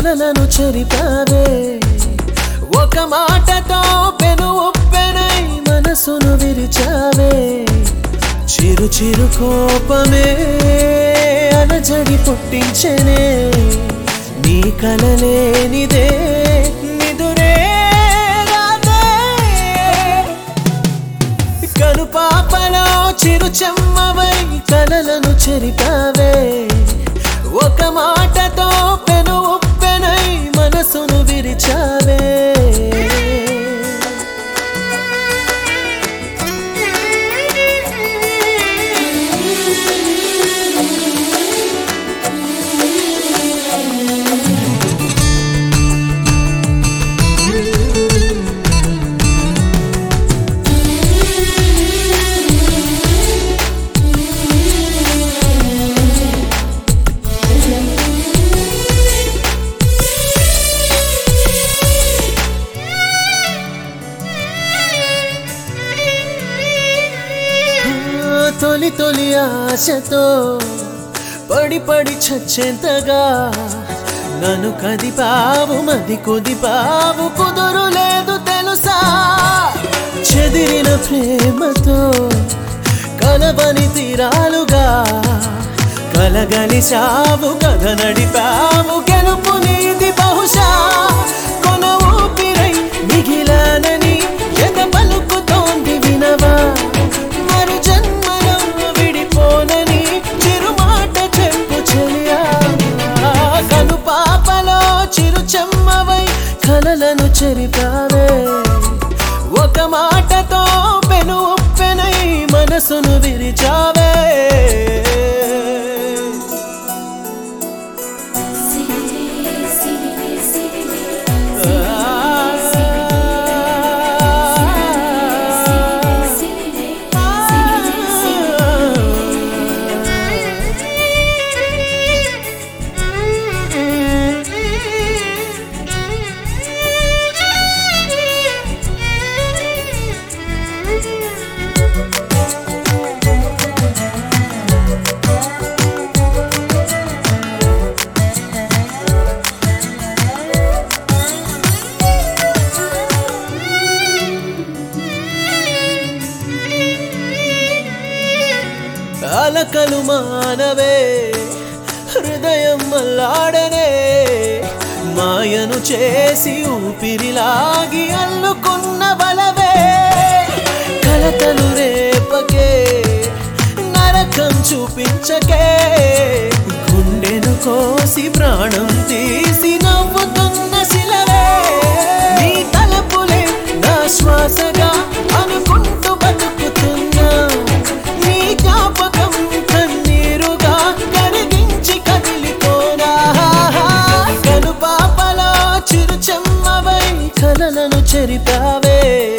కలలను చెరిపావే ఒక మాటతో పెను ఉప్పెనై మనసును విరిచావే చిరు చిరు కోపమే అలజడి పుట్టించనే నీ కలలేనిదే నిదురే రాదే కను పాపలో చిరు చెమ్మవై కలలను చెరిపావే ఒక మాటతో పెను ఉప్పెనై మనసును విరిచావే ఆ, తొలి తొలి ఆశతో పడి పడి చచ్చేంతగా నన్ను కదిపావు మది కుదిపావు కుదురు లేదు తెలుసా చెదిరిన ప్రేమతో కలవని తీరాలుగా కలగలిసావు కథ నడిపావు గెలుపు నీది బహుశా కొన ఊపిరై మిగిలానని ఎద పలుకుతోంది వినవా మరు జన్మలో విడిపోనని చిరుమాట చెప్పు చెలియా కను పాపలో చిరు చెమ్మవై కలలను చెరిపావే ఒక మాటతో పెను ఉప్పెనై మనసును విరిచావే అలకలు మానవే హృదయం మల్లాడనే మాయను చేసి ఊపిరిలాగి అల్లుకున్న బలవే కలతలు రేపకే నరకం చూపించకే గుండెను కోసి ప్రాణం తీసి నవ్వుతున్న శిలవే నీ తలపులే నా శ్వాసగా అనుకుంటూ బతుకుతున్నా నీ జ్ఞాపకం కన్నీరుగా కరిగించి కదిలిపోనా కను పాపలో చిరు చెమ్మవై కలలను చెరిపావే